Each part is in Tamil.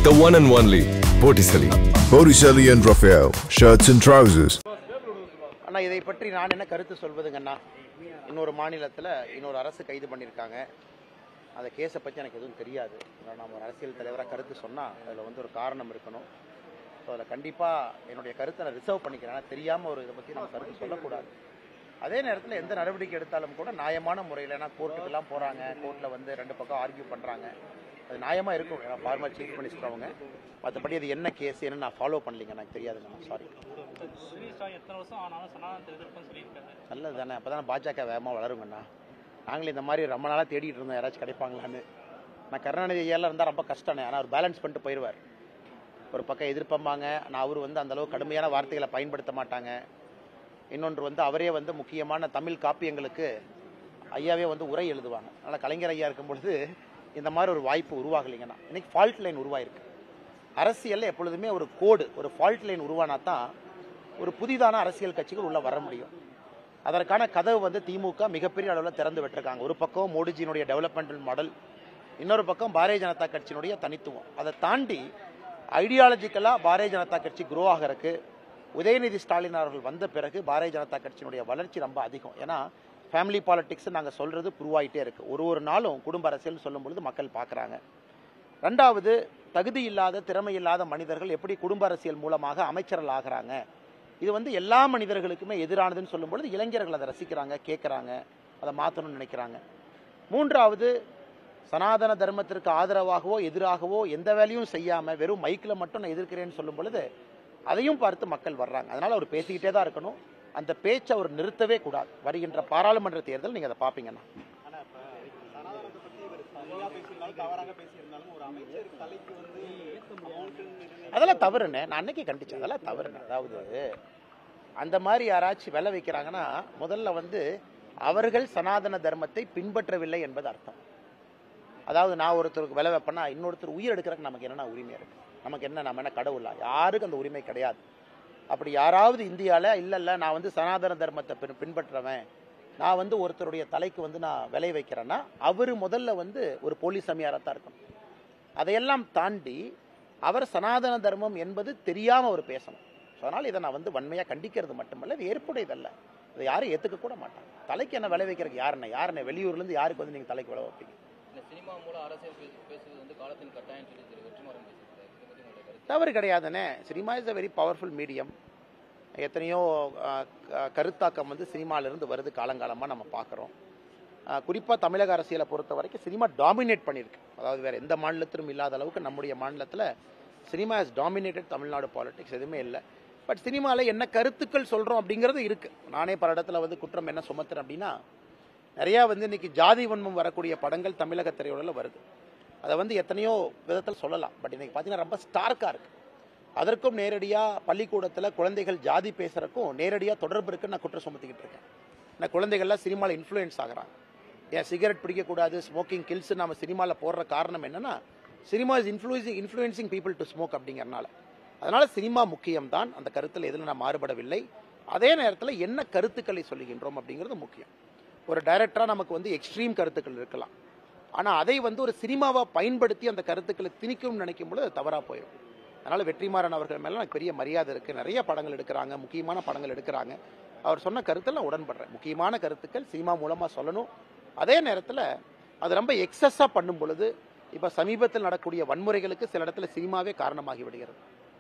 the one and only Botticelli. Botticelli and Raphael, shirts and trousers. அண்ணா இதை பற்றி நான் என்ன கருத்து சொல்வதுங்கண்ணா இன்னொரு மாநிலத்தில் இன்னொரு அரசு கைது பண்ணியிருக்காங்க அந்த கேஸை பற்றி எனக்கு எதுவும் தெரியாது நான் நம்ம ஒரு அரசியல் தலைவராக கருத்து சொன்னால் அதில் வந்து ஒரு காரணம் இருக்கணும் ஸோ அதில் கண்டிப்பாக என்னுடைய கருத்தை நான் ரிசர்வ் பண்ணிக்கிறேன் ஆனால் தெரியாமல் ஒரு இதை பற்றி நம்ம கருத்து சொல்லக்கூடாது அதே நேரத்தில் எந்த நடவடிக்கை எடுத்தாலும் கூட நியாயமான முறையில் ஏன்னா கோர்ட்டுக்கெல்லாம் போகிறாங்க கோர்ட்டில் வந்து ரெண்டு பக்கம் ஆர்கியூ பண்ணுறாங்க அது நியாயமாக இருக்கும் ஏன்னா ஃபார்மர் சீஃப் மினிஸ்டர் அவங்க மற்றபடி அது என்ன கேஸ் என்ன நான் ஃபாலோ பண்ணலிங்க எனக்கு தெரியாதுங்கண்ணா சாரி ஸ்ரீஷா எத்தனை வருஷம் ஆனாலும் சனாதனத்தை எதிர்ப்புன்னு சொல்லியிருக்காரு நல்லது தானே அப்போ தானே பாஜக வேகமாக வளருங்கண்ணா நாங்களும் இந்த மாதிரி ரொம்ப நாளாக தேடிட்டு இருந்தோம் யாராச்சும் கிடைப்பாங்களான்னு நான் கருணாநிதி ஐயாலாம் இருந்தால் ரொம்ப கஷ்டம்ண்ணே ஆனால் அவர் பேலன்ஸ் பண்ணிட்டு போயிடுவார் ஒரு பக்கம் எதிர்ப்பம்பாங்க ஆனால் அவர் வந்து அந்த அளவு கடுமையான வார்த்தைகளை பயன்படுத்த மாட்டாங்க இன்னொன்று வந்து அவரே வந்து முக்கியமான தமிழ் காப்பியங்களுக்கு ஐயாவே வந்து உரை எழுதுவாங்க அதனால் கலைஞர் ஐயா இருக்கும் பொழுது இந்த மாதிரி ஒரு வாய்ப்பு உருவாகலைங்கண்ணா இன்னைக்கு ஃபால்ட் லைன் உருவாயிருக்கு அரசியலில் எப்பொழுதுமே ஒரு கோடு ஒரு ஃபால்ட் லைன் உருவானா தான் ஒரு புதிதான அரசியல் கட்சிகள் உள்ள வர முடியும் அதற்கான கதவு வந்து திமுக மிகப்பெரிய அளவில் திறந்து விட்டுருக்காங்க ஒரு பக்கம் மோடிஜியினுடைய டெவலப்மெண்டல் மாடல் இன்னொரு பக்கம் பாரதிய ஜனதா கட்சியினுடைய தனித்துவம் அதை தாண்டி ஐடியாலஜிக்கலாக பாரதிய ஜனதா கட்சி குரோ ஆகிறதுக்கு உதயநிதி ஸ்டாலின் அவர்கள் வந்த பிறகு பாரதிய ஜனதா கட்சியினுடைய வளர்ச்சி ரொம்ப அதிகம் ஏன்னா ஃபேமிலி பாலிடிக்ஸ் நாங்கள் சொல்றது ப்ரூவ் இருக்கு ஒரு ஒரு நாளும் குடும்ப அரசியல் சொல்லும் பொழுது மக்கள் பார்க்குறாங்க ரெண்டாவது தகுதி இல்லாத திறமை இல்லாத மனிதர்கள் எப்படி குடும்ப அரசியல் மூலமாக அமைச்சர்கள் ஆகிறாங்க இது வந்து எல்லா மனிதர்களுக்குமே எதிரானதுன்னு சொல்லும் பொழுது இளைஞர்கள் அதை ரசிக்கிறாங்க கேட்குறாங்க அதை மாற்றணும்னு நினைக்கிறாங்க மூன்றாவது சனாதன தர்மத்திற்கு ஆதரவாகவோ எதிராகவோ எந்த வேலையும் செய்யாம வெறும் மைக்கில் மட்டும் நான் எதிர்க்கிறேன்னு சொல்லும் பொழுது அதையும் பார்த்து மக்கள் வர்றாங்க அதனால அவர் பேசிக்கிட்டே தான் இருக்கணும் அந்த பேச்சை அவர் நிறுத்தவே கூடாது வருகின்ற பாராளுமன்ற தேர்தல் நீங்க அதை பார்ப்பீங்கண்ணா அதெல்லாம் தவறுண்ணே நான் அன்னைக்கு கண்டிச்சேன் அதெல்லாம் தவறுண்ணே அதாவது அந்த மாதிரி யாராச்சும் விலை வைக்கிறாங்கன்னா முதல்ல வந்து அவர்கள் சனாதன தர்மத்தை பின்பற்றவில்லை என்பது அர்த்தம் அதாவது நான் ஒருத்தருக்கு விலை வைப்பேன்னா இன்னொருத்தர் உயிர் எடுக்கிறதுக்கு நமக்கு என்னென்ன உரிமை இருக்கு நமக்கு என்ன நம்ம என்ன கடவுளா யாருக்கும் அந்த உரிமை கிடையாது அப்படி யாராவது இந்தியாவில் இல்லை இல்லை நான் வந்து சனாதன தர்மத்தை பின் பின்பற்றுறவன் நான் வந்து ஒருத்தருடைய தலைக்கு வந்து நான் விலை வைக்கிறேன்னா அவர் முதல்ல வந்து ஒரு போலீஸ் சமியாராக தான் இருக்கணும் அதையெல்லாம் தாண்டி அவர் சனாதன தர்மம் என்பது தெரியாமல் அவர் பேசணும் ஸோ அதனால் இதை நான் வந்து வன்மையாக கண்டிக்கிறது மட்டுமல்ல இது ஏற்புடையதல்ல இதை யாரும் ஏற்றுக்க கூட மாட்டாங்க தலைக்கு என்ன விலை வைக்கிறதுக்கு யாருண்ணே யாருண்ணே வெளியூர்லேருந்து யாருக்கு வந்து நீங்கள் தலைக்கு விலை வைப்பீங்க இந்த சினிமா மூலம் அரசியல் பேசு- பேசுவது வந்து காலத்தின் கட்டாயம் சொல்லி திரு வெற்றிமாறன் பேசியிருக்காரு இதை பத்தி உங்களுடைய கருத்து தவறு கிடையாதுண்ணே cinema is a very powerful medium எத்தனையோ அஹ், க- கருத்தாக்கம் வந்து சினிமாவிலிருந்து வருது காலங்காலமாக நம்ம பார்க்குறோம் குறிப்பாக தமிழக அரசியலை பொறுத்த வரைக்கும் சினிமா டாமினேட் பண்ணியிருக்கு அதாவது வேறு எந்த மாநிலத்திலும் இல்லாத அளவுக்கு நம்முடைய மாநிலத்தில் cinema is dominated Tamil Nadu politics எதுவுமே இல்லை பட் சினிமாவில் என்ன கருத்துக்கள் சொல்கிறோம் அப்படிங்கிறது இருக்குது நானே பல இடத்துல வந்து குற்றம் என்ன சுமத்துறேன் அப்படின்னா நிறையா வந்து இன்னைக்கு ஜாதி வன்மம் வரக்கூடிய படங்கள் தமிழக திரையுலகில் வருது அதை வந்து எத்தனையோ விதத்தில் சொல்லலாம் பட் இன்னைக்கு பார்த்தீங்கன்னா ரொம்ப ஸ்டார்க்காக இருக்கு அதற்கும் நேரடியாக பள்ளிக்கூடத்தில் குழந்தைகள் ஜாதி பேசுறதுக்கும் நேரடியாக தொடர்பு இருக்குன்னு நான் குற்றம் சுமத்திக்கிட்டு இருக்கேன் நான் குழந்தைகள்லாம் சினிமாவில் இன்ஃப்ளூயன்ஸ் ஆகுறாங்க ஏன் சிகரெட் பிடிக்கக்கூடாது ஸ்மோக்கிங் கில்ஸ் நம்ம சினிமாவில் போடுற காரணம் என்னன்னா cinema is influencing influencing people to smoke அப்படிங்கறனால அதனால சினிமா முக்கியம்தான் அந்த கருத்தில் எதில் நான் மாறுபடவில்லை அதே நேரத்தில் என்ன கருத்துக்களை சொல்லுகின்றோம் அப்படிங்கிறது முக்கியம் ஒரு டைரக்டரா நமக்கு வந்து எக்ஸ்ட்ரீம் கருத்துக்கள் இருக்கலாம் ஆனால் அதை வந்து ஒரு சினிமாவை பயன்படுத்தி அந்த கருத்துக்களை திணிக்கும்னு நினைக்கும் பொழுது அது தவறாக போயிடும் அதனால வெற்றிமாறன் அவர்கள் மேல எனக்கு பெரிய மரியாதை இருக்கு நிறைய படங்கள் எடுக்கிறாங்க முக்கியமான படங்கள் எடுக்கிறாங்க அவர் சொன்ன கருத்தில் நான் உடன்படுறேன் முக்கியமான கருத்துக்கள் சினிமா மூலமா சொல்லணும் அதே நேரத்தில் அது ரொம்ப எக்ஸஸா பண்ணும் பொழுது இப்ப சமீபத்தில் நடக்கக்கூடிய வன்முறைகளுக்கு சில இடத்துல சினிமாவே காரணமாகி விடுகிறது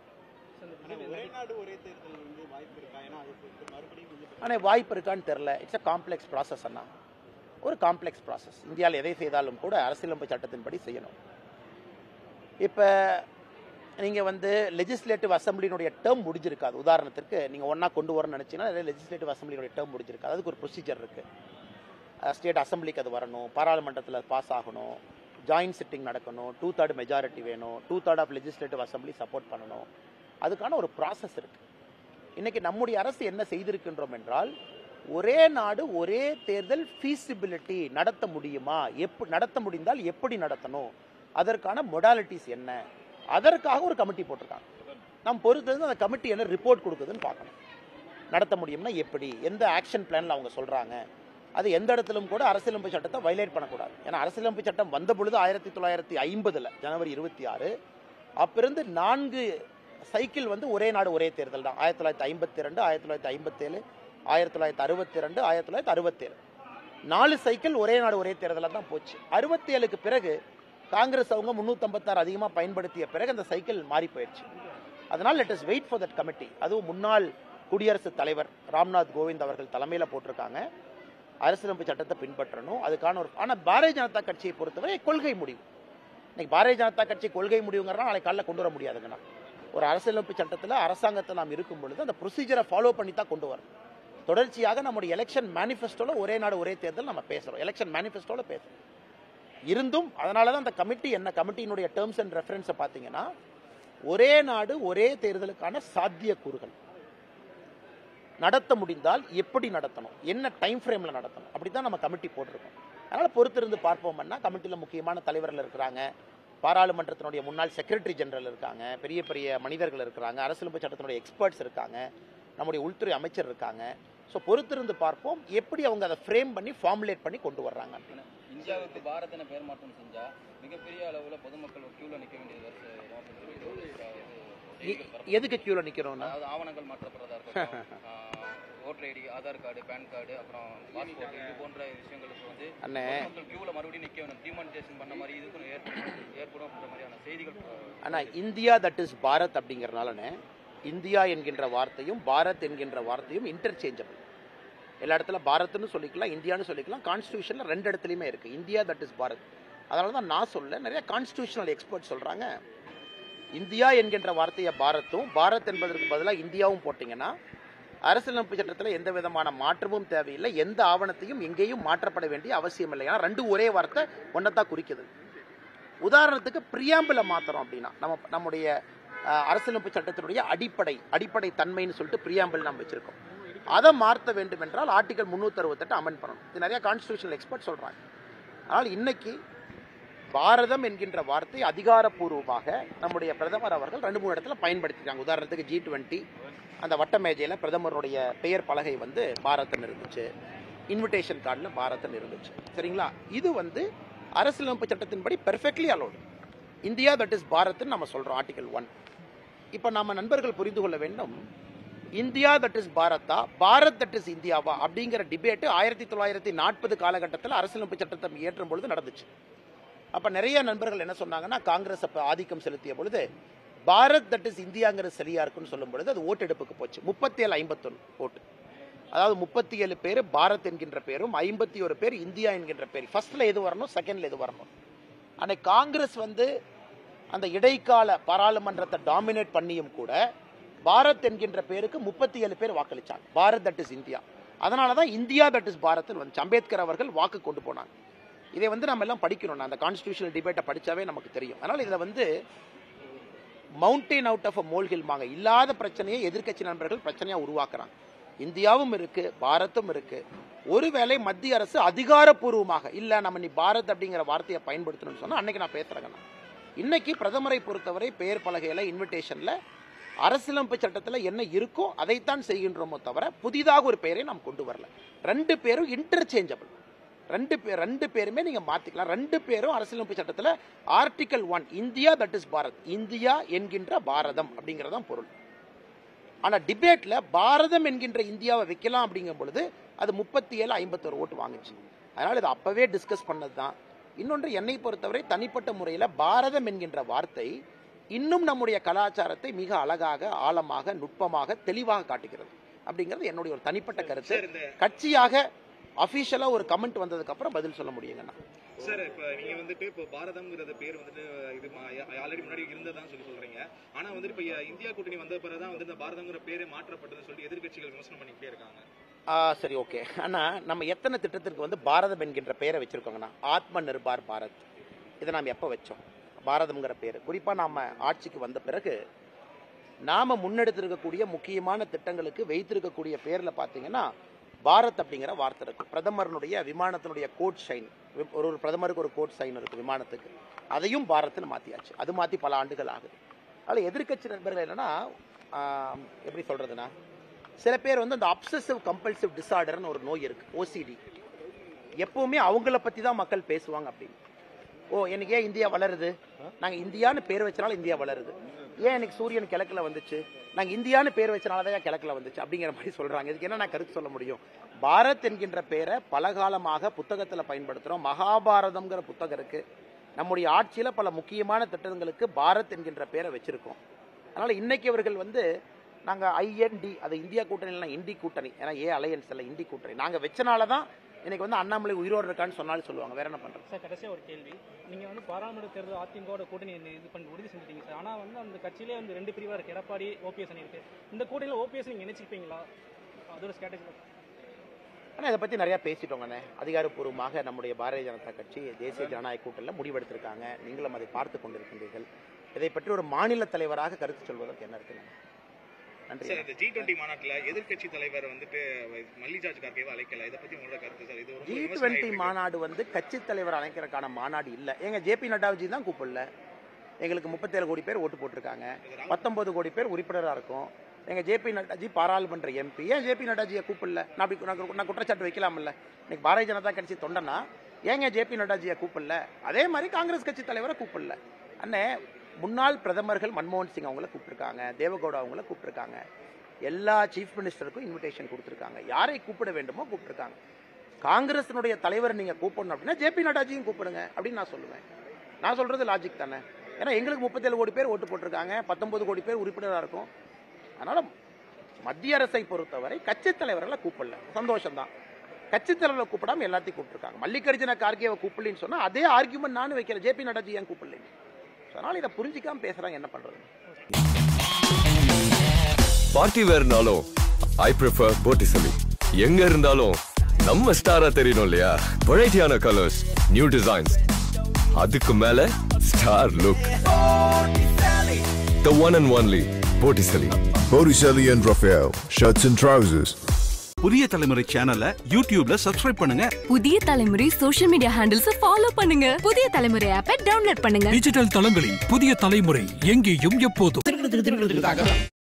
ஆனால் வாய்ப்பு இருக்கான்னு தெரில இட்ஸ் அ காம்ப்ளெக்ஸ் ப்ராசஸ் அண்ணா ஒரு காம்ப்ளெக்ஸ் ப்ராசஸ் இந்தியாவில் எதை செய்தாலும் கூட அரசியலமைப்பு சட்டத்தின்படி செய்யணும் இப்போ நீங்கள் வந்து லெஜிஸ்லேட்டிவ் அசம்பிளினுடைய டேர்ம் முடிஞ்சிருக்காது உதாரணத்திற்கு நீங்கள் ஒன்றா கொண்டு வரணும்னு நினச்சிங்கன்னா லெஜிஸ்லேட்டிவ் அசம்பிளினுடைய டேர்ம் முடிஞ்சிருக்காது அதுக்கு ஒரு ப்ரொசீஜர் இருக்குது ஸ்டேட் அசம்பிளிக்கு அது வரணும் பாராளுமன்றத்தில் பாஸ் ஆகணும் ஜாயின்ட் சிட்டிங் நடக்கணும் டூ தேர்ட் மெஜாரிட்டி வேணும் two third of legislative assembly support பண்ணணும் அதுக்கான ஒரு ப்ராசஸ் இருக்குது இன்னைக்கு நம்முடைய அரசு என்ன செய்திருக்கின்றோம் என்றால் ஒரே நாடு ஒரே தேர்தல் ஃபீசிபிலிட்டி நடத்த முடியுமா எப்ப நடத்த முடிந்தால் எப்படி நடத்தணும் அதற்கான மொடாலிட்டிஸ் என்ன அதற்காக ஒரு கமிட்டி போட்டிருக்காங்க நம்ம பொறுத்தது அந்த கமிட்டி என்ன ரிப்போர்ட் கொடுக்குதுன்னு பார்க்கணும் நடத்த முடியும்னா எப்படி எந்த ஆக்ஷன் பிளான்ல அவங்க சொல்றாங்க அது எந்த இடத்திலும் கூட அரசியலமைப்பு சட்டத்தை வயலேட் பண்ணக்கூடாது ஏன்னா அரசியலமைப்பு சட்டம் வந்த பொழுது ஆயிரத்தி தொள்ளாயிரத்தி ஐம்பதுல ஜனவரி இருபத்தி ஆறு அப்பிருந்து நான்கு சைக்கிள் வந்து ஒரே நாடு ஒரே தேர்தல் தான் ஆயிரத்தி தொள்ளாயிரத்தி ஐம்பத்தி ரெண்டு ஆயிரத்தி தொள்ளாயிரத்தி ஐம்பத்தேழு ஆயிரத்தி தொள்ளாயிரத்தி அறுபத்தி ரெண்டு ஆயிரத்தி தொள்ளாயிரத்தி அறுபத்தேழு நாலு சைக்கிள் ஒரே நாடு ஒரே தேர்தலாக தான் போச்சு அறுபத்தேழுக்கு பிறகு காங்கிரஸ் அவங்க முந்நூற்றம்பத்தாறு அதிகமாக பயன்படுத்திய பிறகு அந்த சைக்கிள் மாறி போயிடுச்சு அதனால் let is wait for that committee அதுவும் முன்னாள் குடியரசுத் தலைவர் ராம்நாத் கோவிந்த் அவர்கள் தலைமையில் போட்டிருக்காங்க அரசியலமைப்பு சட்டத்தை பின்பற்றணும் அதுக்கான ஒரு ஆனால் பாரதிய ஜனதா கட்சியை பொறுத்தவரை கொள்கை முடிவு இன்னைக்கு பாரதிய ஜனதா கட்சி கொள்கை முடிவுங்கிறனா நாளைக்கு காலைல கொண்டு வர முடியாதுங்கண்ணா ஒரு அரசியலமைப்பு சட்டத்தில் அரசாங்கத்தில் நாம் இருக்கும் பொழுது அந்த ப்ரொசீஜரை ஃபாலோ பண்ணி தான் கொண்டு வரணும் தொடர்ச்சியாக நம்முடைய எலெக்ஷன் மேனிஃபெஸ்டோல ஒரே நாடு ஒரே தேர்தல் நம்ம பேசுறோம் எலெக்ஷன் மேனிஃபெஸ்டோல பேசுறோம் இருந்தும் அதனால தான் அந்த கமிட்டி என்ன கமிட்டியினுடைய டேர்ம்ஸ் அண்ட் ரெஃபரன்ஸை பார்த்தீங்கன்னா ஒரே நாடு ஒரே தேர்தலுக்கான சாத்தியக்கூறுகள் நடத்த முடிந்தால் எப்படி நடத்தணும் என்ன டைம் ஃப்ரேமில் நடத்தணும் அப்படி தான் நம்ம கமிட்டி போட்டிருக்கோம் அதனால் பொறுத்திருந்து பார்ப்போம்னா கமிட்டியில் முக்கியமான தலைவர்கள் இருக்கிறாங்க பாராளுமன்றத்தினுடைய முன்னாள் செக்ரட்டரி ஜெனரல் இருக்காங்க பெரிய பெரிய மனிதர்கள் இருக்கிறாங்க அரசியலமைப்பு சட்டத்தினுடைய எக்ஸ்பர்ட்ஸ் இருக்காங்க நம்முடைய உள்துறை அமைச்சர் இருக்காங்க ஸோ பொறுத்திருந்து பார்ப்போம் எப்படி அவங்க அதை ஃப்ரேம் பண்ணி ஃபார்முலேட் பண்ணி கொண்டு வர்றாங்க ஏன்னா, இந்தியாவுக்கு பாரத் என பெயர் மாற்றம் செஞ்சா மிகப்பெரிய அளவுல பொதுமக்கள் கியூல நிக்க வேண்டியது வருஷம் எ- எதுக்கு கியூவில் நிற்கிறோம்னா அதாவது ஆவணங்கள் மாற்றப்படுறதா இருக்கட்டும் voter ID Aadhaar card PAN card அப்புறம் பாஸ்போர்ட் இது போன்ற விஷயங்களுக்கு வந்து அண்ணே பொதுமக்கள் கியூல மறுபடியும் நிக்க வேணும் டிமானிட்டேஷன் பண்ண மாதிரி இதுக்கும் ஏற்படும் ஏற்படும் அப்படின்ற மாதிரியான செய்திகள் அஹ், ஆனா இந்தியா தட் இஸ் பாரத் அப்படிங்கறதுனாலனே இந்தியா என்கின்ற வார்த்தையும் பாரத் என்கின்ற வார்த்தையும் இன்டர்சேஞ்சபிள் எல்லா இடத்துல பாரத்னு சொல்லிக்கலாம் இந்தியான்னு சொல்லிக்கலாம் கான்ஸ்டியூஷன்ல ரெண்டு இடத்துலையுமே இருக்கு இந்தியா தட் இஸ் பாரத் அதனால தான் நான் சொல்ல நிறைய கான்ஸ்டியூஷனல் எக்ஸ்பர்ட் சொல்றாங்க இந்தியா என்கின்ற வார்த்தையை பாரத்தும் பாரத் என்பதற்கு பதிலாக இந்தியாவும் போட்டீங்கன்னா அரசியலமைப்பு சட்டத்தில் எந்த விதமான மாற்றமும் தேவையில்லை எந்த ஆவணத்தையும் எங்கேயும் மாற்றப்பட வேண்டிய அவசியம் இல்லை ஏன்னா ரெண்டு ஒரே வார்த்தை ஒன்னதான் குறிக்குது உதாரணத்துக்கு பிரியாம்பிளை மாத்துறோம் அப்படின்னா நம்ம நம்முடைய அஹ், அரசியலமைப்பு சட்டத்தினுடைய அடிப்படை அடிப்படை தன்மைன்னு சொல்லிட்டு பிரியாம்பிள் நம்ம வச்சிருக்கோம் அதை மாற்ற வேண்டும் என்றால் ஆர்டிகல் முன்னூத்தி அறுபத்தெட்டு அமெண்ட் பண்ணணும் இது நிறைய கான்ஸ்டியூஷனல் எக்ஸ்பர்ட் சொல்றாங்க ஆனால் இன்னைக்கு பாரதம் என்கின்ற வார்த்தை அதிகாரப்பூர்வமாக நம்முடைய பிரதமர் அவர்கள் ரெண்டு மூணு இடத்துல பயன்படுத்திருக்காங்க உதாரணத்துக்கு ஜி டுவெண்ட்டி அந்த வட்ட மேஜையில் பிரதமருடைய பெயர் பலகை வந்து பாரதன் இருந்துச்சு இன்விடேஷன் கார்டில் பாரதன் இருந்துச்சு சரிங்களா இது வந்து அரசியலமைப்பு சட்டத்தின்படி perfectly allowed India that is பாரத்னு நம்ம சொல்றோம் ஆர்டிகல் ஒன் இப்போ நம்ம நண்பர்கள் புரிந்து கொள்ள வேண்டும் இந்தியா தட் இஸ் பாரத்தா பாரத் தட் இஸ் இந்தியாவா அப்படிங்கிற டிபேட் ஆயிரத்தி தொள்ளாயிரத்தி நாற்பது காலகட்டத்தில் அரசியலமைப்பு சட்டத்தை இயற்றும் பொழுது நடந்துச்சு அப்ப நிறைய நண்பர்கள் என்ன சொன்னாங்கன்னா காங்கிரஸ் அப்ப ஆதிக்கம் செலுத்திய பொழுது பாரத் தட் இஸ் இந்தியாங்கிறது சரியா இருக்குன்னு சொல்லும் பொழுது அது ஓட்டெடுப்புக்கு போச்சு முப்பத்தி ஏழு ஐம்பத்தொன்னு ஓட்டு அதாவது முப்பத்தி ஏழு பேர் பாரத் என்கின்ற பேரும் ஐம்பத்தி ஒரு பேர் இந்தியா என்கின்ற பேர் ஃபர்ஸ்ட்ல எது வரணும் செகண்ட்ல எது வரணும் அன்னைக்கு காங்கிரஸ் வந்து அந்த இடைக்கால பாராளுமன்றத்தை டாமினேட் பண்ணியும் கூட பாரத் என்கின்ற பேருக்கு முப்பத்தி ஏழு பேர் வாக்களிச்சாங்க பாரத் தட் இஸ் இந்தியா அதனால தான் இந்தியா தட் இஸ் பாரத்னு வந்துச்சு அம்பேத்கர் அவர்கள் வாக்கு கொண்டு போனாங்க இதை வந்து நம்ம எல்லாம் படிக்கணும் அந்த கான்ஸ்டியூஷனல் டிபேட்டை படிச்சாவே நமக்கு தெரியும் அதனால இதுல வந்து மவுண்டெயின் அவுட் ஆஃப் அ மோல்ஹில்மாங்க இல்லாத பிரச்சனையை எதிர்க்கட்சி நண்பர்கள் பிரச்சனையா உருவாக்குறாங்க இந்தியாவும் இருக்கு பாரத்தும் இருக்கு ஒருவேளை மத்திய அரசு அதிகாரப்பூர்வமாக இல்ல நம்ம நீ பாரத் அப்படிங்கிற வார்த்தையை பயன்படுத்தணும்னு சொன்னா அன்னைக்கு நான் பேசுறேங்க நான். இன்னைக்கு பிரதமரை பொறுத்தவரை பெயர் பலகையில இன்விடேஷன்ல அரசியலமைப்பு சட்டத்துல என்ன இருக்கோ அதைத்தான் செய்கின்றோமோ தவிர புதிதாக ஒரு பெயரை நாம் கொண்டு வரல ரெண்டு பேரும் இன்டர்சேஞ்சபிள் ரெண்டு பேர் ரெண்டு பேருமே நீங்க மாத்திக்கலாம் ரெண்டு பேரும் அரசியலமைப்பு சட்டத்துல article one India that is Bharat India என்கின்ற பாரதம் அப்படிங்கறதான் பொருள் ஆனா டிபேட்ல பாரதம் என்கின்ற இந்தியாவை வைக்கலாம் அப்படிங்கும் பொழுது அது முப்பத்தி ஏழு ஐம்பத்தொரு ஓட்டு வாங்குச்சு அதனால இது அப்பவே டிஸ்கஸ் பண்ணது தான் இன்னொன்று என்னை பொறுத்தவரை தனிப்பட்ட முறையில் பாரதம் என்கின்ற வார்த்தை இன்னும் நம்முடைய கலாச்சாரத்தை மிக அழகாக ஆழமாக நுட்பமாக தெளிவாக காட்டுகிறது அப்படிங்கிறது என்னுடைய ஒரு தனிப்பட்ட கருத்து கட்சியாக அபிஷியலா ஒரு கமெண்ட் வந்ததுக்கு அப்புறம் பதில் சொல்ல முடியுங்கண்ணா சார் இப்ப நீங்க வந்துட்டு இப்போ பாரதம்ங்கிறது பேர் வந்துட்டு இது ஆல்ரெடி முன்னாடி இருந்ததான் சொல்லி சொல்றீங்க ஆனா வந்துட்டு இப்ப இந்தியா கூட்டணி வந்த பிறகுதான் வந்து இந்த பாரதம்ங்கிற பேரே மாற்றப்பட்டதுன்னு சொல்லி எதிர்க்கட்சிகள் விமர்சனம் பண்ணிக்கிட்டே இருக்காங்க ஆ, சரி ஓகே ஆனா நம்ம எத்தனை திட்டத்திற்கு வந்து பாரதம் என்கின்ற பெயரை வச்சிருக்கோங்கண்ணா ஆத்ம நிர்பார் பாரத் இதை நாம் எப்போ வச்சோம் பாரதம்ங்கிற பேர் குறிப்பா நாம ஆட்சிக்கு வந்த பிறகு நாம முன்னெடுத்திருக்கக்கூடிய முக்கியமான திட்டங்களுக்கு வைத்திருக்கக்கூடிய பேர்ல பாத்தீங்கன்னா பாரத் அப்படிங்கிற வார்த்தை இருக்கு பிரதமருடைய விமானத்தினுடைய கோட் சைன் ஒரு ஒரு பிரதமருக்கு ஒரு கோட் சைன் இருக்கு விமானத்துக்கு அதையும் பாரத்னு மாத்தியாச்சு அது மாத்தி பல ஆண்டுகள் ஆகுது அதில் எதிர்க்கட்சி நண்பர்கள் என்னன்னா ஆம், எப்படி சொல்றதுன்னா சில பேர் வந்து அந்த அப்சசிவ் கம்பல்சிவ் டிசார்டர்னு ஒரு நோய் இருக்கு ஓசிடி எப்பவுமே அவங்கள பத்தி தான் மக்கள் பேசுவாங்க அப்படின்னு ஓ எனக்கு ஏன் இந்தியா வளருது நாங்க இந்தியான்னு பேர் வச்சனால இந்தியா வளருது ஏன் எனக்கு சூரியன் கிழக்குல வந்துச்சு நாங்க இந்தியான்னு பேர் வச்சனால தான் ஏன் கிழக்குல வந்துச்சு அப்படிங்கிற மாதிரி சொல்றாங்க இதுக்கு என்ன நான் கருத்து சொல்ல முடியும் பாரத் என்கின்ற பேரை பலகாலமாக புத்தகத்துல பயன்படுத்துறோம் மகாபாரதம்ங்கிற புத்தகம் இருக்கு நம்முடைய ஆட்சியில பல முக்கியமான திட்டங்களுக்கு பாரத் என்கின்ற பேரை வச்சிருக்கோம் அதனால இன்னைக்கு அவர்கள் வந்து நாங்க ஐஎன்டி அது இந்தியா கூட்டணி இல்லைனா இண்டி கூட்டணி ஏன்னா ஏ அலையன்ஸ் இல்லை இண்டி கூட்டணி நாங்க வச்சனால தான் இன்னைக்கு வந்து அண்ணாமலை உயிரோடு இருக்கான்னு சொன்னாலும் சொல்லுவாங்க வேற என்ன பண்றது சார் கடைசியாக ஒரு கேள்வி நீங்கள் வந்து பாராளுமன்ற தேர்தல் அதிமுகவோட கூட்டணி இந்த இது பண்ணி உறுதி செஞ்சுட்டீங்க சார் ஆனால் வந்து அந்த கட்சியிலே வந்து ரெண்டு பிரிவாக இருக்குது எடப்பாடி ஓபிஎஸ் அணி இருக்கு இந்த கூட்டணியில் ஓபிஎஸ் நீங்கள் நினைச்சிருப்பீங்களா அதோட ஸ்ட்ராட்டஜி ஆனால் இதை பற்றி நிறையா பேசிட்டோங்கண்ணே அதிகாரப்பூர்வமாக நம்முடைய பாரதிய ஜனதா கட்சி தேசிய ஜனநாயக கூட்டணியில் முடிவெடுத்திருக்காங்க நீங்களும் அதை பார்த்து கொண்டிருக்கின்றீர்கள் இதை பற்றி ஒரு மாநில தலைவராக கருத்து சொல்வதற்கு என்ன இருக்குங்க நன்றி சார் இந்த ஜி டுவெண்ட்டி மாநாட்டுல எதிர்க்கட்சி தலைவர் வந்துட்டு மல்லிகார்ஜ் கார்கேவை அழைக்கல இதை பத்தி உங்களோட கருத்து சார் இது ஒரு ஜி விமர்சனம் டுவெண்ட்டி ஆயிட்டு இருக்கு. மாநாடு வந்து கட்சி தலைவர் அழைக்கிறதுக்கான மாநாடு இல்லை எங்க ஜேபி நட்டாஜி தான் கூப்பிடல எங்களுக்கு முப்பத்தேழு கோடி பேர் ஓட்டு போட்டிருக்காங்க பத்தொன்பது கோடி பேர் உறுப்பினராக இருக்கும் எங்க ஜேபி நட்டாஜி பாராளுமன்ற எம்பி ஏன் ஜேபி நட்டாஜியை கூப்பிடல நான் அப்படி நான் கு- நான் குற்றச்சாட்டு வைக்கலாம்ல இன்னைக்கு பாரதிய ஜனதா கட்சி தொண்டனா ஏங்க ஜேபி நட்டாஜியை கூப்பிடல அதே மாதிரி காங்கிரஸ் கட்சி தலைவரை கூப்பிடல அண்ணே முன்னாள் பிரதமர்கள் மன்மோகன் சிங் அவங்கள கூப்பிட்டுருக்காங்க தேவகவுடா அவங்கள கூப்பிட்டுருக்காங்க எல்லா சீஃப் மினிஸ்டருக்கும் இன்விடேஷன் கொடுத்துருக்காங்க யாரை கூப்பிட வேண்டுமோ கூப்பிட்டுருக்காங்க காங்கிரஸினுடைய தலைவர் நீங்க கூப்பிடணும் அப்படின்னா ஜேபி நட்டாஜியும் கூப்பிடுங்க அப்படின்னு நான் சொல்லுவேன் நான் சொல்றது லாஜிக் தானே ஏன்னா எங்களுக்கு முப்பத்தேழு கோடி பேர் ஓட்டு போட்டிருக்காங்க பத்தொன்பது கோடி பேர் உறுப்பினராக இருக்கும் அதனால மத்திய அரசை பொறுத்தவரை கட்சி தலைவர்களை கூப்பிடல சந்தோஷம் தான் கட்சி தலைவர்களை கூப்பிடாம எல்லாத்தையும் கூப்பிட்டுருக்காங்க மல்லிகார்ஜுன கார்கேவை கூப்பிடலன்னு சொன்னா அதே ஆர்குமெண்ட் நானும் வைக்கிறேன் ஜேபி நட்டாஜி ஏன் கூப்பிடலைங்க அதனால இதை புரிஞ்சிக்காம பேசுறாங்க என்ன பண்றது பார்ட்டி வேர்னாலும் ஐ ப்ரிஃபர் போட்டிசலி எங்க இருந்தாலும் நம்ம ஸ்டாரா தெரியணும் இல்லையா வெரைட்டியான கலர்ஸ் நியூ டிசைன்ஸ் அதுக்கு மேல star look the one and only Botticelli Botticelli and Raphael, shirts and trousers. புதிய தலைமுறை சேனலை யூடியூப்ல சப்ஸ்கிரைப் பண்ணுங்க புதிய தலைமுறை சோஷியல் மீடியா ஹேண்டில்ஸ் ஃபாலோ பண்ணுங்க புதிய தலைமுறை ஆப்பை டவுன்லோட் பண்ணுங்க டிஜிட்டல் தளங்களில் புதிய தலைமுறை எங்கேயும் எப்போதும்